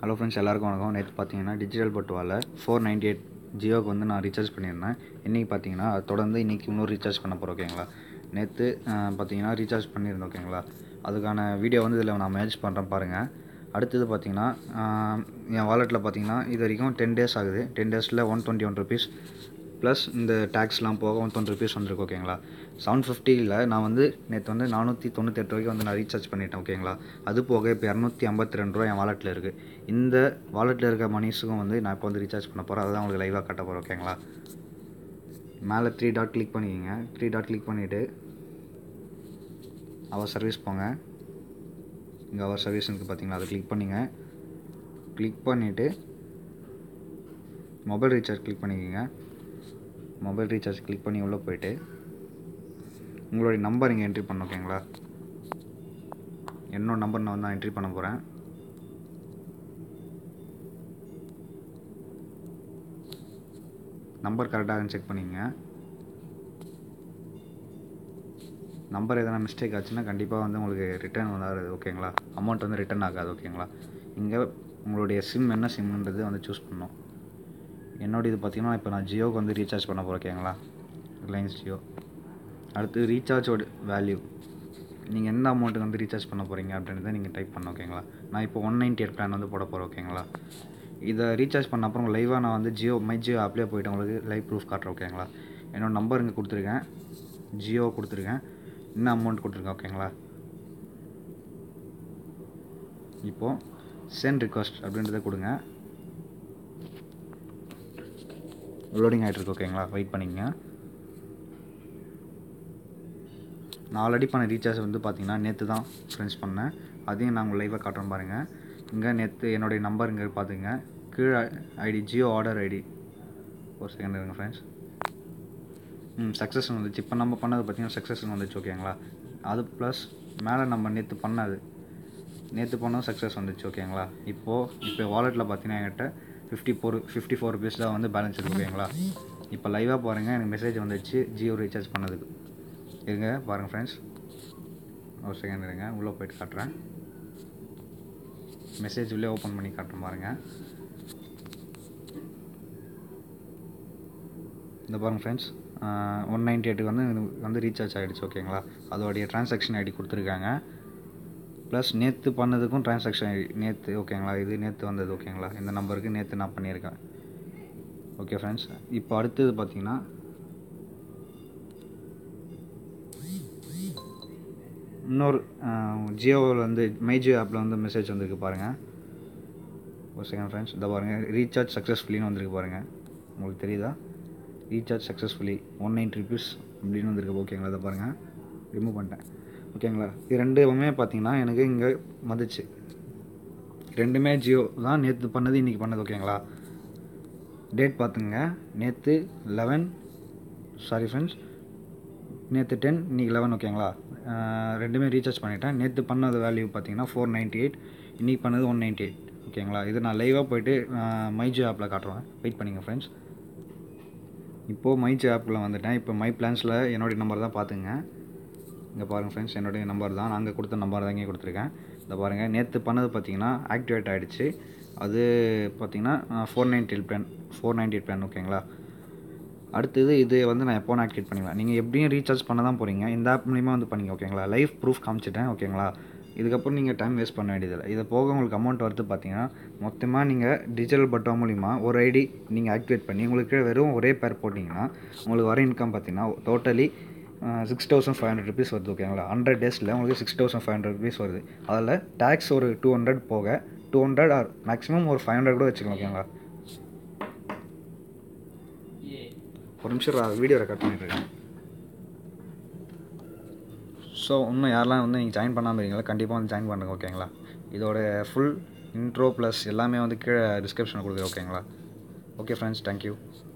hello friends எல்லாருக்கும் வணக்கம் நேற்று பார்த்தீங்கன்னா டிஜிட்டல் பட்டுவால் ஃபோர் நைன்டி எயிட் ஜியோக்கு வந்து நான் ரீசார்ஜ் பண்ணியிருந்தேன் இன்றைக்கி பார்த்தீங்கன்னா அது தொடர்ந்து இன்றைக்கி இன்னொரு ரீசார்ஜ் பண்ண போகிறோம் ஓகேங்களா நேற்று பார்த்தீங்கன்னா ரீசார்ஜ் பண்ணியிருந்தோம் ஓகேங்களா அதுக்கான வீடியோ வந்து இதில் நான் மேட்ச் பண்ணுறேன் பாருங்கள் அடுத்தது பார்த்தீங்கன்னா என் வாலெட்டில் பார்த்தீங்கன்னா இது வரைக்கும் டென் டேஸ் ஆகுது டென் டேஸில் one twenty one rupees plus இந்த டேக்ஸ்லாம் போக ஒன் டுவெண்ட்டி ருபீஸ் வந்துருக்கு ஓகேங்களா செவன் ஃபிஃப்டியில் நான் வந்து நேற்று வந்து நானூற்றி தொண்ணூத்தெட்டு ரூபாய்க்கு வந்து நான் ரீசார்ஜ் பண்ணிட்டேன் ஓகேங்களா அது போக இப்போ இரநூத்தி ஐம்பத்தி ரெண்டு ரூபா என் வாலெட்டில் இருக்குது இந்த வாலெட்டில் இருக்க மணிஸுக்கும் வந்து நான் இப்போ வந்து ரீசார்ஜ் பண்ண போகிறேன் அதுதான் உங்களுக்கு லைவாக காட்ட போகிறேன் ஓகேங்களா மேலே த்ரீ டாட் கிளிக் பண்ணிக்கோங்க த்ரீ டாட் கிளிக் பண்ணிவிட்டு அவர் சர்வீஸ் போங்க இங்கே அவர் சர்வீஸ் இருக்குது பார்த்தீங்களா அதை கிளிக் பண்ணிங்க கிளிக் பண்ணிவிட்டு மொபைல் ரீசார்ஜ் கிளிக் பண்ணிக்கோங்க மொபைல் ரீசார்ஜ் கிளிக் பண்ணி உள்ளே போயிட்டு உங்களுடைய நம்பர் இங்கே என்ட்ரி பண்ண ஓகேங்களா என்னோட நம்பர் நான் வந்து நான் என்ட்ரி பண்ண போகிறேன் நம்பர் கரெக்டாக செக் பண்ணிக்கங்க நம்பர் எதனா மிஸ்டேக் ஆச்சுன்னா கண்டிப்பாக வந்து உங்களுக்கு ரிட்டர்ன் வராது ஓகேங்களா அமௌண்ட் வந்து ரிட்டர்ன் ஆகாது ஓகேங்களா இங்கே உங்களுடைய சிம் என்ன சிம்ன்றது வந்து சூஸ் பண்ணணும் என்னோட இது பார்த்தீங்கன்னா இப்போ நான் ஜியோக்கு வந்து ரீசார்ஜ் பண்ண போகிறேன் ஓகேங்களா ரிலையன்ஸ் ஜியோ அடுத்து ரீசார்ஜோட வேல்யூ நீங்கள் எந்த அமௌண்ட்டுக்கு வந்து ரீசார்ஜ் பண்ண போகிறீங்க அப்படின்றத நீங்கள் டைப் பண்ண ஓகேங்களா நான் இப்போ ஒன் நைன்ட்டி எயிட் பிளான் வந்து போட போகிறேன் ஓகேங்களா இதை ரீசார்ஜ் பண்ண அப்புறம் லைவாக நான் வந்து ஜியோ மை ஜியோ ஆப்லேயே போய்ட்டு உங்களுக்கு லைவ் ப்ரூஃப் காட்டுறேன் ஓகேங்களா என்னோடய நம்பர் இங்கே கொடுத்துருக்கேன் ஜியோ கொடுத்துருக்கேன் என்ன அமௌண்ட் கொடுத்துருக்கேன் ஓகேங்களா இப்போது சென்ட் ரிக்வஸ்ட் அப்படின்றத கொடுங்க லோடிங் ஆகிட்டுருக்கு ஓகேங்களா வெயிட் பண்ணிக்கங்க நான் ஆல்ரெடி பண்ண ரீசார்ஜ் வந்து பார்த்தீங்கன்னா நேற்று தான் ஃப்ரெண்ட்ஸ் பண்ணேன் அதையும் நான் உங்கள் லைவாக காட்டுறேன் பாருங்கள் இங்கே நேற்று என்னுடைய நம்பர் இங்கே பார்த்துங்க கீழே ஐடி ஜியோ ஆர்டர் ஐடி ஒரு செகண்ட் இருங்க ஃப்ரெண்ட்ஸ் ம் சக்ஸஸ் வந்துச்சு இப்போ நம்ம பண்ணது பார்த்தீங்கன்னா சக்ஸஸ் வந்துச்சு ஓகேங்களா அது ப்ளஸ் மேலே நம்ம நேற்று பண்ணது நேற்று பண்ணதும் சக்ஸஸ் வந்துச்சு ஓகேங்களா இப்போது இப்போ வாலெட்டில் பார்த்தீங்கன்னா என்கிட்ட fifty four fifty four rupees தான் வந்து பேலன்ஸ் இருக்குது ஓகேங்களா இப்போ லைவாக பாருங்கள் எனக்கு மெசேஜ் வந்துச்சு ஜியோ ரீசார்ஜ் பண்ணதுக்கு இருங்க பாருங்கள் ஃப்ரெண்ட்ஸ் ஒரு செகண்ட் இருங்க உள்ளே போயிட்டு காட்டுறேன் மெசேஜ் உள்ளே ஓப்பன் பண்ணி காட்டுறேன் பாருங்கள் இந்த பாருங்கள் ஃப்ரெண்ட்ஸ் ஒன் நைன்டி எயிட்டுக்கு வந்து வந்து ரீசார்ஜ் ஆகிடுச்சு ஓகேங்களா அதோடைய ட்ரான்சாக்ஷன் ஐடி கொடுத்துருக்காங்க ப்ளஸ் நேற்று பண்ணதுக்கும் ட்ரான்சாக்ஷன் ஐடி நேற்று ஓகேங்களா இது நேற்று வந்தது ஓகேங்களா இந்த நம்பருக்கு நேற்று நான் பண்ணியிருக்கேன் ஓகே ஃப்ரெண்ட்ஸ் இப்போ அடுத்தது பார்த்தீங்கன்னா இன்னொரு ஜியோவில் வந்து மை ஜியோ ஆப்பில் வந்து மெசேஜ் வந்திருக்கு பாருங்கள் ஒரு செகண்ட் ஃப்ரெண்ட்ஸ் இதை பாருங்கள் ரீசார்ஜ் சக்ஸஸ்ஃபுல்லின்னு வந்திருக்கு பாருங்கள் உங்களுக்கு தெரியுதா recharge successfully one ninety rupees அப்படின்னு வந்திருக்கு ஓகேங்களா இதை பாருங்கள் ரிமூவ் பண்ணிட்டேன் ஓகேங்களா இது ரெண்டுமே பார்த்தீங்கன்னா எனக்கு இங்கே வந்துச்சு ரெண்டுமே ஜியோ தான் நேற்று பண்ணது இன்றைக்கி பண்ணது ஓகேங்களா டேட் பார்த்துங்க நேற்று லெவன் சாரி ஃப்ரெண்ட்ஸ் நேற்று டென் இன்றைக்கி லெவன் ஓகேங்களா ரெண்டுமே ரீசார்ஜ் பண்ணிட்டேன் நேற்று பண்ணது வேல்யூ பார்த்தீங்கன்னா ஃபோர் நைன்ட்டி எயிட் இன்றைக்கி பண்ணது ஒன் நைன்ட்டி எயிட் ஓகேங்களா இது நான் லைவாக போயிட்டு மைஜியோ ஆப்பில் காட்டுறேன் வெயிட் பண்ணிங்க ஃப்ரெண்ட்ஸ் இப்போது மைஜியோ ஆப்பில் வந்துட்டேன் இப்போ மை பிளான்ஸில் என்னுடைய நம்பர் தான் பார்த்துங்க இங்கே பாருங்கள் ஃப்ரெண்ட்ஸ் என்னுடைய நம்பர் தான் நாங்கள் கொடுத்த நம்பர் தான் இங்கே கொடுத்துருக்கேன் இந்த பாருங்கள் நேற்று பண்ணது பார்த்தீங்கன்னா ஆக்டிவேட் ஆகிடுச்சு அது பார்த்தீங்கன்னா four ninety eight plan four ninety eight plan ஓகேங்களா அடுத்தது இது வந்து நான் எப்போ ஆக்டிவேட் பண்ணிக்கலாம் நீங்கள் எப்படியும் ரீசார்ஜ் பண்ண தான் போகிறீங்க இந்த ஆப் மூலிமா வந்து பண்ணிங்க ஓகேங்களா லைவ் ப்ரூஃப் காமிச்சிட்டேன் ஓகேங்களா இதுக்கப்புறம் நீங்கள் டைம் வேஸ்ட் பண்ண வேண்டியதில்லை இதை போக உங்களுக்கு அமௌண்ட் வருது பார்த்தீங்கன்னா மொத்தமாக நீங்கள் டிஜிட்டல் பட்டோ மூலிமா ஒரு ஐடி நீங்கள் ஆக்டிவேட் பண்ணி உங்களுக்கு வெறும் ஒரே பேர் போட்டிங்கன்னா உங்களுக்கு வர இன்கம் பார்த்தீங்கன்னா totally six thousand five hundred rupees வருது ஓகேங்களா ஹண்ட்ரட் டேஸில் உங்களுக்கு six thousand five hundred rupees வருது அதில் டேக்ஸ் ஒரு டூ ஹண்ட்ரட் போக டூ ஹண்ட்ரட் ஆர் மேக்ஸிமம் ஒரு ஃபைவ் ஹண்ட்ரட் கூட வச்சுக்கலாம் ஓகேங்களா ஒரு நிமிஷம் வீடியோ ரெக்கார்ட் பண்ணிட்டுருக்கேன் ஸோ இன்னும் யாரெல்லாம் வந்து நீங்கள் ஜாயின் பண்ணாமல் இருக்கீங்களா கண்டிப்பாக வந்து ஜாயின் பண்ணுங்க ஓகேங்களா இதோட ஃபுல் இன்ட்ரோ ப்ளஸ் எல்லாமே வந்து கீழே டிஸ்கிரிப்ஷனில் கொடுக்குறேன் ஓகேங்களா ஓகே ஃப்ரெண்ட்ஸ் தேங்க்யூ